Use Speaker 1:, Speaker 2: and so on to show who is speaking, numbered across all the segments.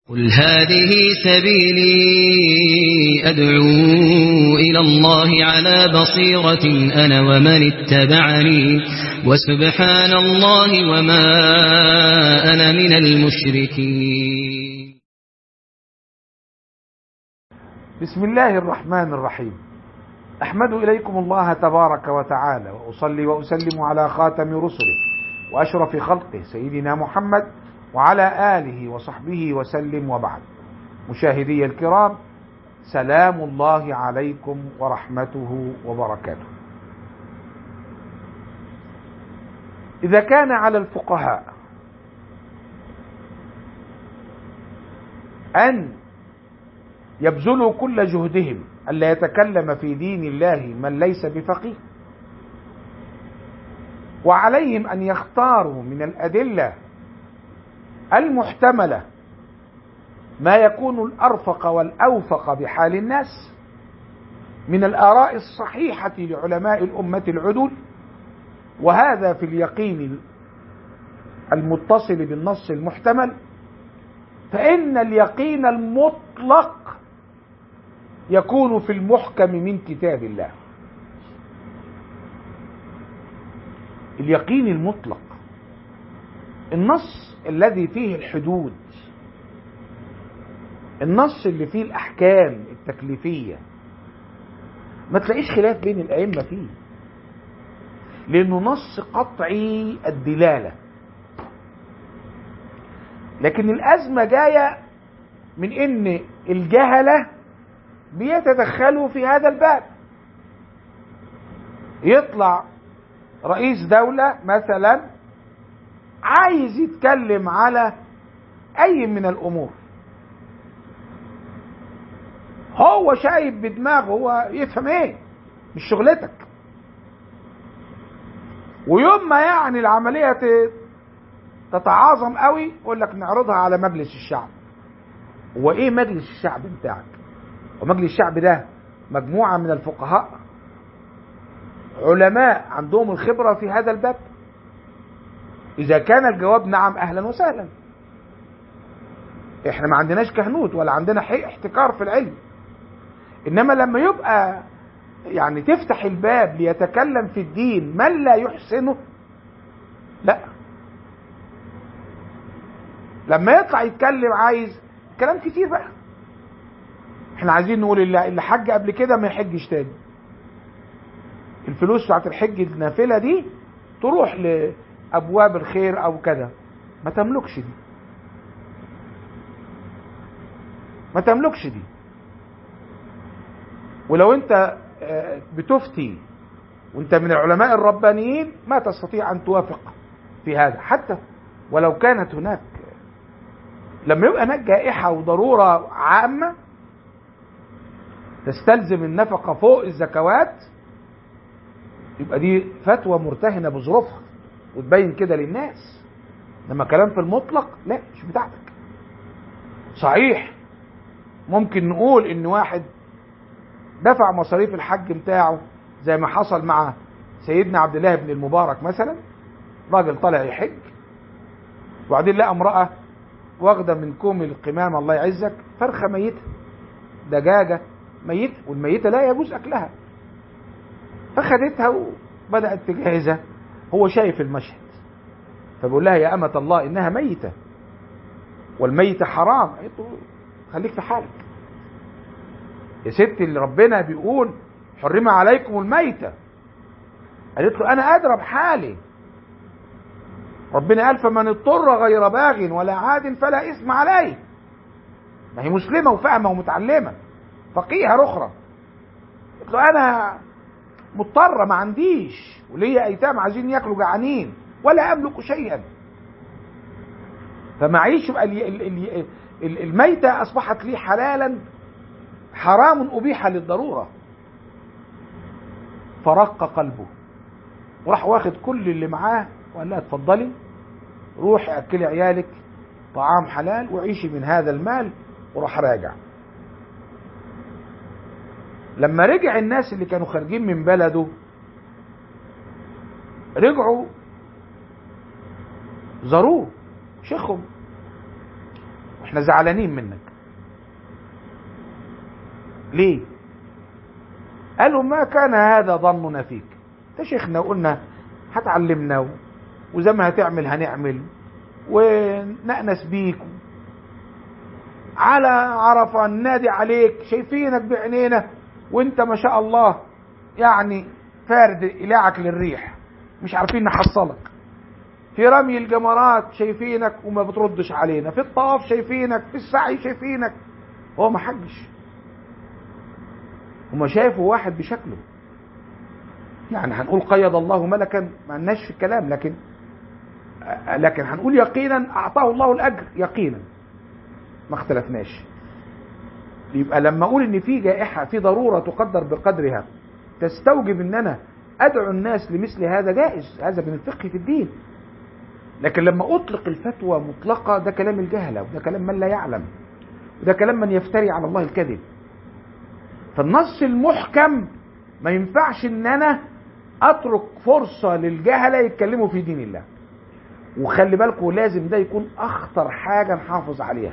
Speaker 1: قل هذه سبيلي أدعو إلى الله على بصيرة أنا ومن اتبعني وسبحان الله وما أنا من المشركين
Speaker 2: بسم الله الرحمن الرحيم أحمد إليكم الله تبارك وتعالى وأصلي وأسلم على خاتم رسله وأشرف خلقه سيدنا محمد وعلى آله وصحبه وسلم وبعد مشاهدي الكرام سلام الله عليكم ورحمته وبركاته إذا كان على الفقهاء أن يبذلوا كل جهدهم ألا يتكلم في دين الله من ليس بفقيه وعليهم أن يختاروا من الأدلة المحتملة ما يكون الأرفق والأوفق بحال الناس من الآراء الصحيحة لعلماء الأمة العدول وهذا في اليقين المتصل بالنص المحتمل فإن اليقين المطلق يكون في المحكم من كتاب الله اليقين المطلق النص الذي فيه الحدود النص اللي فيه الأحكام التكليفية ما تلاقيش خلاف بين الأئمة فيه لأنه نص قطعي الدلالة لكن الأزمة جاية من إن الجهلة بيتدخلوا في هذا الباب يطلع رئيس دولة مثلا عايز يتكلم على أي من الأمور هو شايف بدماغه هو يفهم ايه مش شغلتك ويوم ما يعني العملية تتعاظم قوي يقول لك نعرضها على مجلس الشعب هو ايه مجلس الشعب بتاعك ومجلس الشعب ده مجموعة من الفقهاء علماء عندهم الخبرة في هذا الباب إذا كان الجواب نعم أهلا وسهلا إحنا ما عندناش كهنوت ولا عندنا احتكار في العلم إنما لما يبقى يعني تفتح الباب ليتكلم في الدين من لا يحسنه لا لما يطلع يتكلم عايز كلام كتير بقى احنا عايزين نقول اللي, اللي حج قبل كده ما يحجش تاني الفلوس بتاعت الحج النافلة دي تروح لأبواب الخير أو كذا ما تملكش دي ما تملكش دي ولو انت بتفتي وانت من العلماء الربانيين ما تستطيع ان توافق في هذا حتى ولو كانت هناك لما يبقى هناك جائحة وضرورة عامة تستلزم النفقة فوق الزكوات يبقى دي فتوى مرتهنة بظروفها وتبين كده للناس لما كلام في المطلق لا مش بتاعتك صحيح ممكن نقول ان واحد دفع مصاريف الحج بتاعه زي ما حصل مع سيدنا عبد الله بن المبارك مثلا راجل طالع يحج وبعدين لقى امرأة واخدة من كوم القمامة الله يعزك فرخة ميتة دجاجة ميتة والميتة لا يجوز أكلها فخدتها وبدأت تجهزها هو شايف المشهد فبيقول لها يا أمة الله إنها ميتة والميتة حرام قالت له خليك في حالك يا ست اللي ربنا بيقول حرم عليكم الميتة قالت له أنا أدرى بحالي ربنا قال فمن اضطر غير باغ ولا عاد فلا إثم عليه ما هي مسلمة وفاهمة ومتعلمة فقيهة أخرى قلت له أنا مضطرة ما عنديش وليا أيتام عايزين ياكلوا جعانين ولا أملك شيئا فمعيش الميتة أصبحت لي حلالا حرام أبيح للضرورة فرق قلبه وراح واخد كل اللي معاه وقال لها اتفضلي روحي أكلي عيالك طعام حلال وعيشي من هذا المال وراح راجع لما رجع الناس اللي كانوا خارجين من بلده رجعوا زاروه شيخهم احنا زعلانين منك ليه قالوا ما كان هذا ظننا فيك انت شيخنا وقلنا هتعلمنا و- وزي ما هتعمل هنعمل ونأنس بيك على عرفة نادي عليك شايفينك بعينينا وانت ما شاء الله يعني فارد إلاعك للريح مش عارفين نحصلك في رمي الجمرات شايفينك وما بتردش علينا في الطواف شايفينك في السعي شايفينك هو ما حجش هما شافوا واحد بشكله يعني هنقول قيد الله ملكا ما لناش في الكلام لكن لكن هنقول يقينا اعطاه الله الاجر يقينا ما اختلفناش يبقى لما اقول ان في جائحه في ضروره تقدر بقدرها تستوجب ان انا ادعو الناس لمثل هذا جائز هذا من الفقه في الدين لكن لما اطلق الفتوى مطلقه ده كلام الجهله وده كلام من لا يعلم وده كلام من يفتري على الله الكذب فالنص المحكم ما ينفعش ان انا اترك فرصه للجهله يتكلموا في دين الله وخلي بالكم لازم ده يكون اخطر حاجه نحافظ عليها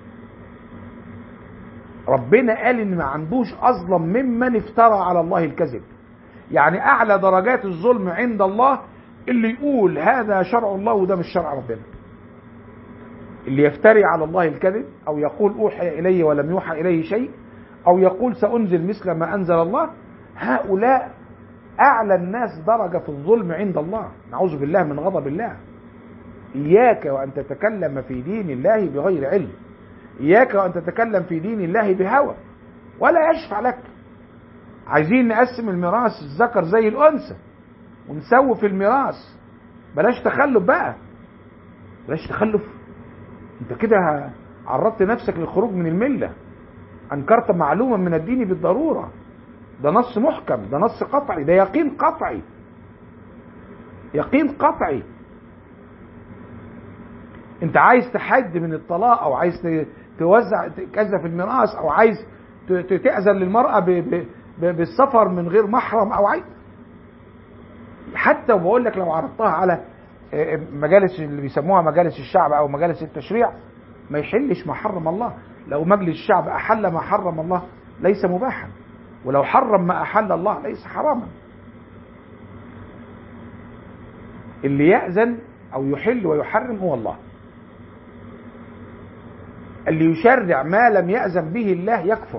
Speaker 2: ربنا قال ان ما عندوش اظلم ممن افترى على الله الكذب يعني اعلى درجات الظلم عند الله اللي يقول هذا شرع الله وده مش شرع ربنا اللي يفتري على الله الكذب او يقول اوحي الي ولم يوحى اليه شيء او يقول سانزل مثل ما انزل الله هؤلاء اعلى الناس درجه في الظلم عند الله نعوذ بالله من غضب الله اياك وان تتكلم في دين الله بغير علم اياك وان تتكلم في دين الله بهوى ولا يشفع لك عايزين نقسم الميراث الذكر زي الانثى ونسوي في الميراث بلاش تخلف بقى بلاش تخلف انت كده عرضت نفسك للخروج من المله انكرت معلومه من الدين بالضروره ده نص محكم ده نص قطعي ده يقين قطعي يقين قطعي انت عايز تحد من الطلاق او عايز ت- توزع كذا في الميراث او عايز ت- ت- تأذن للمرأة ب- ب- ب- بالسفر من غير محرم او عايز حتى وبقول لك لو عرضتها على آه، مجالس اللي بيسموها مجالس الشعب او مجالس التشريع ما يحلش ما حرم الله لو مجلس الشعب احل ما حرم الله ليس مباحا ولو حرم ما احل الله ليس حراما اللي يأذن او يحل ويحرم هو الله اللي يشرع ما لم يأذن به الله يكفر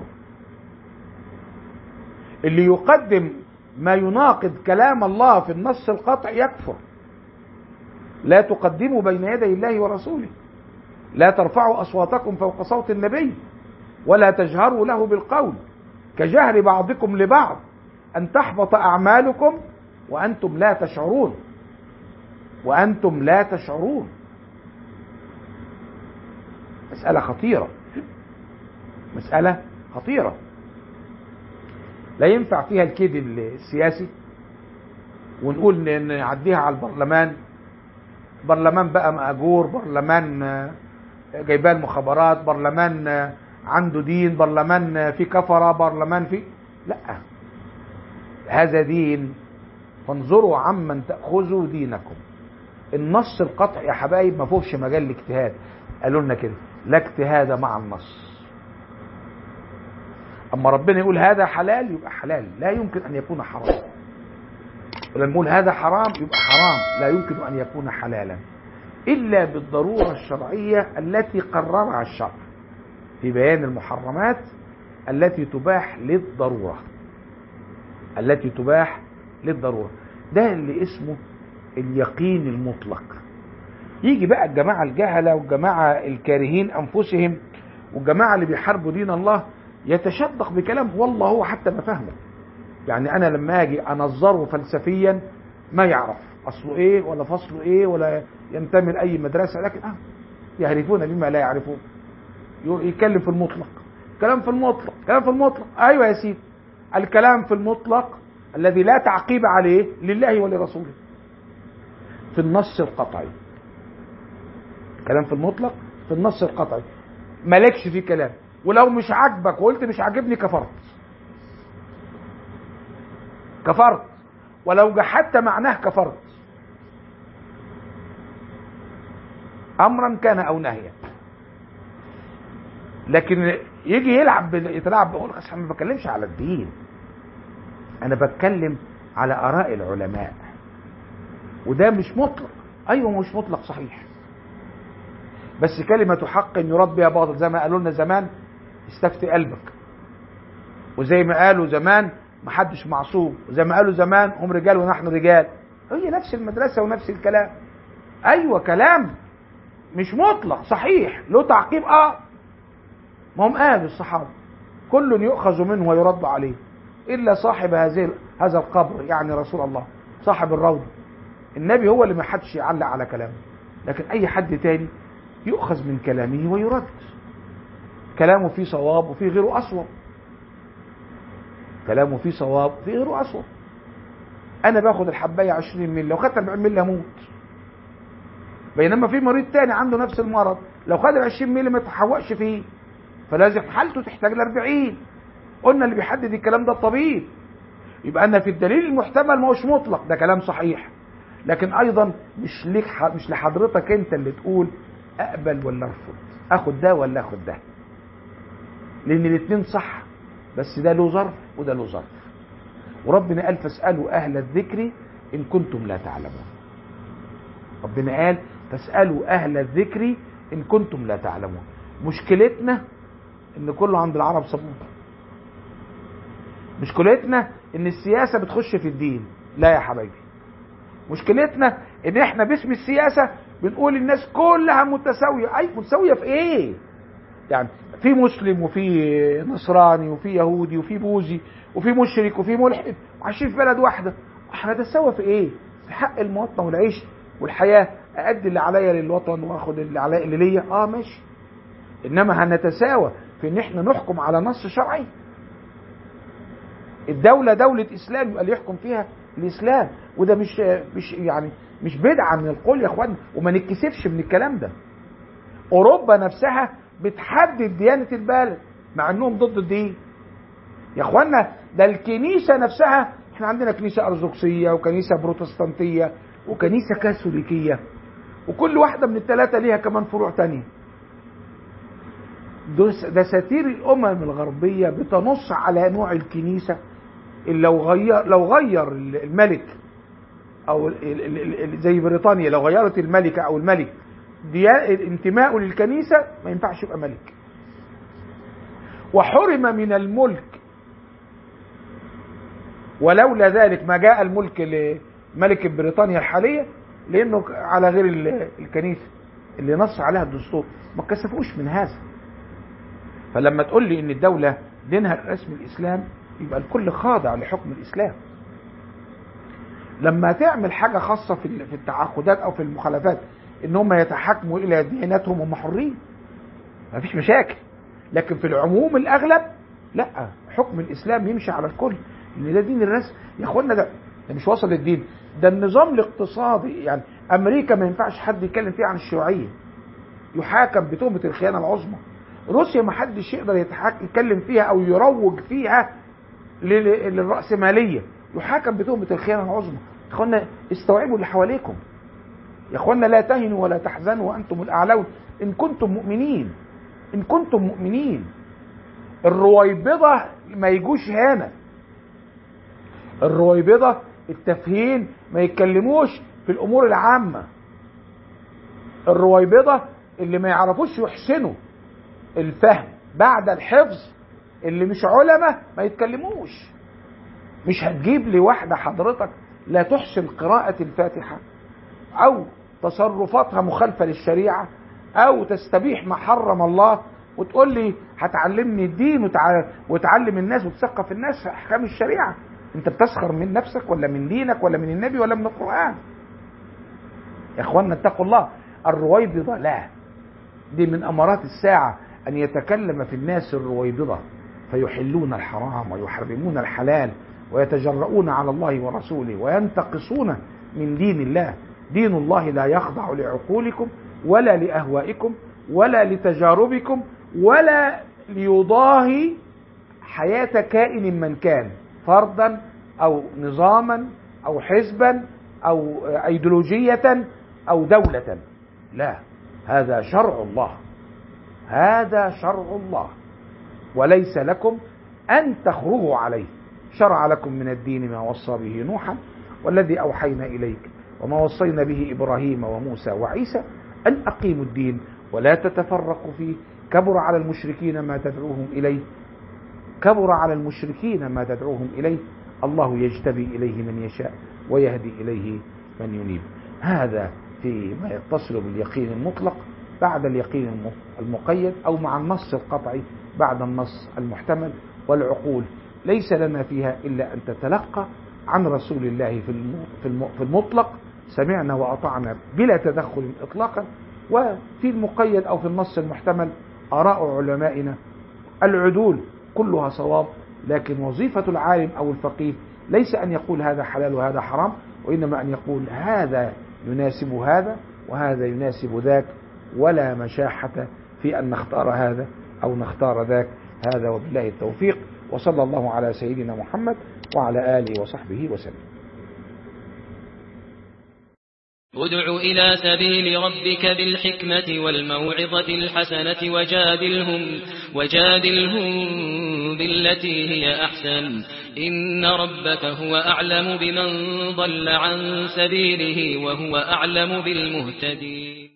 Speaker 2: اللي يقدم ما يناقض كلام الله في النص القطع يكفر لا تقدموا بين يدي الله ورسوله لا ترفعوا أصواتكم فوق صوت النبي ولا تجهروا له بالقول كجهر بعضكم لبعض أن تحبط أعمالكم وأنتم لا تشعرون وأنتم لا تشعرون مسألة خطيرة مسألة خطيرة لا ينفع فيها الكذب السياسي ونقول ان نعديها على البرلمان برلمان بقى مأجور برلمان آه، جايباه المخابرات برلمان آه، عنده دين برلمان آه، فيه كفرة برلمان فيه لا هذا دين فانظروا عمن تأخذوا دينكم النص القطع يا حبايب ما فيهوش مجال الاجتهاد قالوا لنا كده لا اجتهاد مع النص اما ربنا يقول هذا حلال يبقى حلال لا يمكن ان يكون حرام ولما يقول هذا حرام يبقى حرام لا يمكن ان يكون حلالا الا بالضروره الشرعيه التي قررها الشرع في بيان المحرمات التي تباح للضروره التي تباح للضروره ده اللي اسمه اليقين المطلق يجي بقى الجماعه الجهله والجماعه الكارهين انفسهم والجماعه اللي بيحاربوا دين الله يتشدق بكلام والله هو حتى ما فهمه يعني انا لما اجي انظره فلسفيا ما يعرف اصله ايه ولا فصله ايه ولا ينتمي لاي مدرسه لكن اه يهرفون بما لا يعرفون يقول- يتكلم في المطلق كلام في المطلق كلام في المطلق ايوه يا سيدي الكلام في المطلق الذي لا تعقيب عليه لله ولرسوله في النص القطعي كلام في المطلق في النص القطعي مالكش فيه كلام ولو مش عاجبك وقلت مش عاجبني كفرت كفرت ولو جحدت معناه كفرت امرا كان او نهيا لكن يجي يلعب بال- يتلاعب بقول انا ما بتكلمش على الدين انا بتكلم على اراء العلماء وده مش مطلق ايوه مش مطلق صحيح بس كلمة حق يراد بها باطل زي ما قالوا لنا زمان استفتي قلبك وزي ما قالوا زمان محدش معصوم وزي ما قالوا زمان هم رجال ونحن رجال هي نفس المدرسة ونفس الكلام ايوه كلام مش مطلق صحيح له تعقيب اه ما هم قالوا الصحابة كل يؤخذ منه ويرد عليه الا صاحب هذه هذا القبر يعني رسول الله صاحب الروضة النبي هو اللي ما حدش يعلق على كلامه لكن اي حد تاني يؤخذ من كلامه ويرد كلامه فيه صواب وفيه غيره اصوب كلامه فيه صواب وفيه غيره اصوب انا باخد الحبايه 20 مللي لو خدت 40 مللي هموت بينما في مريض تاني عنده نفس المرض لو خد ال 20 مللي ما يتحوقش فيه فلازم حالته تحتاج ل 40 قلنا اللي بيحدد الكلام ده الطبيب يبقى انا في الدليل المحتمل ما هوش مطلق ده كلام صحيح لكن ايضا مش ليك ح- مش لحضرتك انت اللي تقول اقبل ولا ارفض اخد ده ولا اخد ده لان الاثنين صح بس ده له ظرف وده له ظرف وربنا قال فاسالوا اهل الذكر ان كنتم لا تعلمون ربنا قال فاسالوا اهل الذكر ان كنتم لا تعلمون مشكلتنا ان كله عند العرب صابون مشكلتنا ان السياسه بتخش في الدين لا يا حبايبي مشكلتنا ان احنا باسم السياسه بنقول الناس كلها متساويه اي متساويه في ايه يعني في مسلم وفي نصراني وفي يهودي وفي بوذي وفي مشرك وفي ملحد عايشين في بلد واحده احنا نتساوى في ايه في حق المواطنه والعيش والحياه ادي اللي عليا للوطن واخد اللي عليا اللي ليا اه ماشي انما هنتساوى في ان احنا نحكم على نص شرعي الدولة دولة إسلام يبقى اللي يحكم فيها الإسلام وده مش مش يعني مش بدعة من القول يا إخوان وما نتكسفش من الكلام ده. أوروبا نفسها بتحدد ديانة البلد مع إنهم ضد الدين. يا إخوانا ده الكنيسة نفسها إحنا عندنا كنيسة أرثوذكسية وكنيسة بروتستانتية وكنيسة كاثوليكية وكل واحدة من الثلاثة ليها كمان فروع تانية. دس- دساتير الامم الغربيه بتنص على نوع الكنيسه اللي لو غير لو غير الملك او ال- ال- ال- ال- زي بريطانيا لو غيرت الملكه او الملك ديا- انتمائه للكنيسه ما ينفعش يبقى ملك وحرم من الملك ولولا ذلك ما جاء الملك لملكة بريطانيا الحالية لأنه على غير ال- الكنيسة اللي نص عليها الدستور ما كسفوش من هذا فلما تقول لي ان الدولة دينها الرسمي الاسلام يبقى الكل خاضع لحكم الاسلام لما تعمل حاجة خاصة في ال- في التعاقدات او في المخالفات ان هم يتحاكموا الى دياناتهم هم حرين ما فيش مشاكل لكن في العموم الاغلب لا حكم الاسلام يمشي على الكل ان ده دين الرسم يا اخوانا ده ده مش وصل للدين ده النظام الاقتصادي يعني امريكا ما ينفعش حد يتكلم فيها عن الشيوعيه يحاكم بتهمه الخيانه العظمى روسيا ما حدش يقدر يتحك- يتكلم فيها او يروج فيها لل- للرأسمالية يحاكم بتهمة الخيانة العظمى يا اخوانا استوعبوا اللي حواليكم يا اخوانا لا تهنوا ولا تحزنوا وانتم الاعلون ان كنتم مؤمنين ان كنتم مؤمنين الرويبضة ما يجوش هنا الرويبضة التفهين ما يتكلموش في الامور العامة الرويبضة اللي ما يعرفوش يحسنوا الفهم بعد الحفظ اللي مش علماء ما يتكلموش مش هتجيب لي واحدة حضرتك لا تحسن قراءة الفاتحة أو تصرفاتها مخالفة للشريعة أو تستبيح ما حرم الله وتقول لي هتعلمني الدين وتع- وتعلم الناس وتثقف الناس في أحكام الشريعة أنت بتسخر من نفسك ولا من دينك ولا من النبي ولا من القرآن يا إخوانا اتقوا الله الرويبضة لا دي من أمارات الساعة أن يتكلم في الناس الرويبضة فيحلون الحرام ويحرمون الحلال ويتجرؤون على الله ورسوله وينتقصون من دين الله دين الله لا يخضع لعقولكم ولا لأهوائكم ولا لتجاربكم ولا ليضاهي حياة كائن من كان فردا أو نظاما أو حزبا أو أيديولوجية أو دولة لا هذا شرع الله هذا شرع الله وليس لكم أن تخرجوا عليه شرع لكم من الدين ما وصى به نوحا والذي أوحينا إليك وما وصينا به إبراهيم وموسى وعيسى أن أقيموا الدين ولا تتفرقوا فيه كبر على المشركين ما تدعوهم إليه كبر على المشركين ما تدعوهم إليه الله يجتبي إليه من يشاء ويهدي إليه من ينيب هذا فيما يتصل باليقين المطلق بعد اليقين المقيد أو مع النص القطعي بعد النص المحتمل والعقول ليس لنا فيها إلا أن تتلقى عن رسول الله في المطلق سمعنا وأطعنا بلا تدخل إطلاقا وفي المقيد أو في النص المحتمل آراء علمائنا العدول كلها صواب لكن وظيفة العالم أو الفقيه ليس أن يقول هذا حلال وهذا حرام وإنما أن يقول هذا يناسب هذا وهذا يناسب ذاك ولا مشاحة في أن نختار هذا أو نختار ذاك هذا وبالله التوفيق وصلى الله على سيدنا محمد وعلى آله وصحبه وسلم
Speaker 1: ادع إلى سبيل ربك بالحكمة والموعظة الحسنة وجادلهم, وجادلهم بالتي هي أحسن إن ربك هو أعلم بمن ضل عن سبيله وهو أعلم بالمهتدين